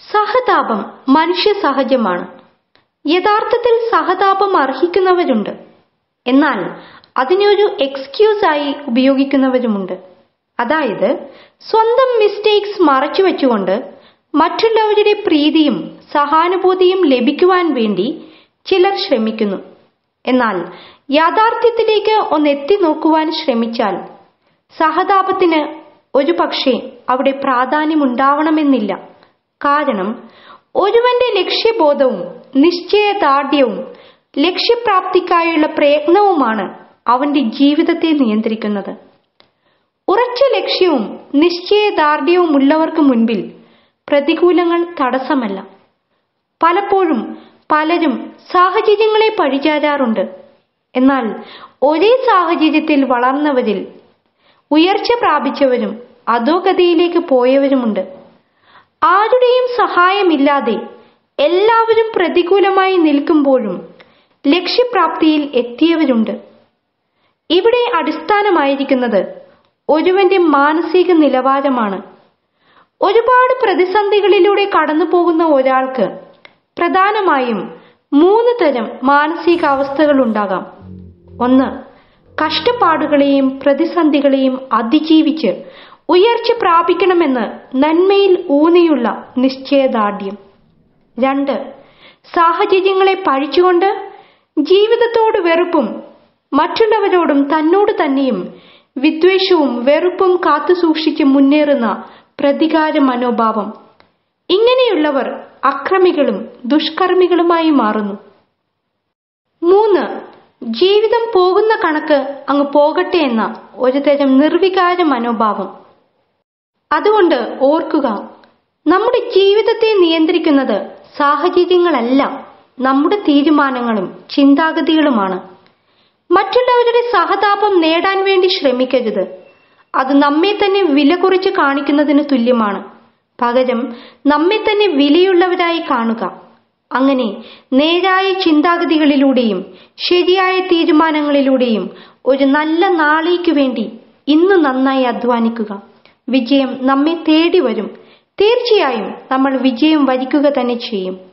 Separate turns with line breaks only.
സഹതാപം മനുഷ്യ സഹജമാണ് യഥാർത്ഥത്തിൽ സഹതാപം അർഹിക്കുന്നവരുണ്ട് എന്നാൽ അതിനെ ഒരു എക്സ്ക്യൂസ് ആയി ഉപയോഗിക്കുന്നവരുമുണ്ട് അതായത് സ്വന്തം മിസ്റ്റേക്സ് മറച്ചു വെച്ചുകൊണ്ട് മറ്റുള്ളവരുടെ പ്രീതിയും സഹാനുഭൂതിയും ലഭിക്കുവാൻ വേണ്ടി ചിലർ ശ്രമിക്കുന്നു എന്നാൽ യാഥാർത്ഥ്യത്തിലേക്ക് ഒന്ന് എത്തി നോക്കുവാൻ ശ്രമിച്ചാൽ സഹതാപത്തിന് ഒരു പക്ഷേ അവിടെ പ്രാധാന്യമുണ്ടാവണമെന്നില്ല കാരണം ഒരുവന്റെ ലക്ഷ്യബോധവും നിശ്ചയദാർഢ്യവും ലക്ഷ്യപ്രാപ്തിക്കായുള്ള പ്രയത്നവുമാണ് അവന്റെ ജീവിതത്തെ നിയന്ത്രിക്കുന്നത് ഉറച്ച ലക്ഷ്യവും നിശ്ചയദാർഢ്യവും ഉള്ളവർക്ക് മുൻപിൽ പ്രതികൂലങ്ങൾ തടസ്സമല്ല പലപ്പോഴും പലരും സാഹചര്യങ്ങളെ പഴിചാരാറുണ്ട് എന്നാൽ ഒരേ സാഹചര്യത്തിൽ വളർന്നവരിൽ ഉയർച്ച പ്രാപിച്ചവരും അധോഗതിയിലേക്ക് പോയവരുമുണ്ട് ആരുടെയും സഹായമില്ലാതെ എല്ലാവരും പ്രതികൂലമായി നിൽക്കുമ്പോഴും ലക്ഷ്യപ്രാപ്തിയിൽ എത്തിയവരുണ്ട് ഇവിടെ അടിസ്ഥാനമായിരിക്കുന്നത് ഒരുവന്റെ മാനസിക നിലവാരമാണ് ഒരുപാട് പ്രതിസന്ധികളിലൂടെ കടന്നു പോകുന്ന ഒരാൾക്ക് പ്രധാനമായും മൂന്ന് തരം മാനസികാവസ്ഥകൾ ഉണ്ടാകാം ഒന്ന് കഷ്ടപ്പാടുകളെയും പ്രതിസന്ധികളെയും അതിജീവിച്ച് ഉയർച്ച പ്രാപിക്കണമെന്ന് നന്മയിൽ ഊന്നിയുള്ള നിശ്ചയദാർഢ്യം രണ്ട് സാഹചര്യങ്ങളെ പഴിച്ചുകൊണ്ട് ജീവിതത്തോട് വെറുപ്പും മറ്റുള്ളവരോടും തന്നോട് തന്നെയും വിദ്വേഷവും വെറുപ്പും കാത്തുസൂക്ഷിച്ച് മുന്നേറുന്ന പ്രതികാര മനോഭാവം ഇങ്ങനെയുള്ളവർ അക്രമികളും ദുഷ്കർമ്മികളുമായി മാറുന്നു മൂന്ന് ജീവിതം പോകുന്ന കണക്ക് അങ്ങ് പോകട്ടെ എന്ന ഒരുതരം നിർവികാര മനോഭാവം അതുകൊണ്ട് ഓർക്കുക നമ്മുടെ ജീവിതത്തെ നിയന്ത്രിക്കുന്നത് സാഹചര്യങ്ങളല്ല നമ്മുടെ തീരുമാനങ്ങളും ചിന്താഗതികളുമാണ് മറ്റുള്ളവരുടെ സഹതാപം നേടാൻ വേണ്ടി ശ്രമിക്കരുത് അത് നമ്മെ തന്നെ വില കുറച്ച് കാണിക്കുന്നതിന് തുല്യമാണ് പകരം നമ്മെ തന്നെ വിലയുള്ളവരായി കാണുക അങ്ങനെ നേരായ ചിന്താഗതികളിലൂടെയും ശരിയായ തീരുമാനങ്ങളിലൂടെയും ഒരു നല്ല നാളേക്ക് വേണ്ടി ഇന്ന് നന്നായി അധ്വാനിക്കുക വിജയം നമ്മെ തേടി വരും തീർച്ചയായും നമ്മൾ വിജയം വരിക്കുക തന്നെ ചെയ്യും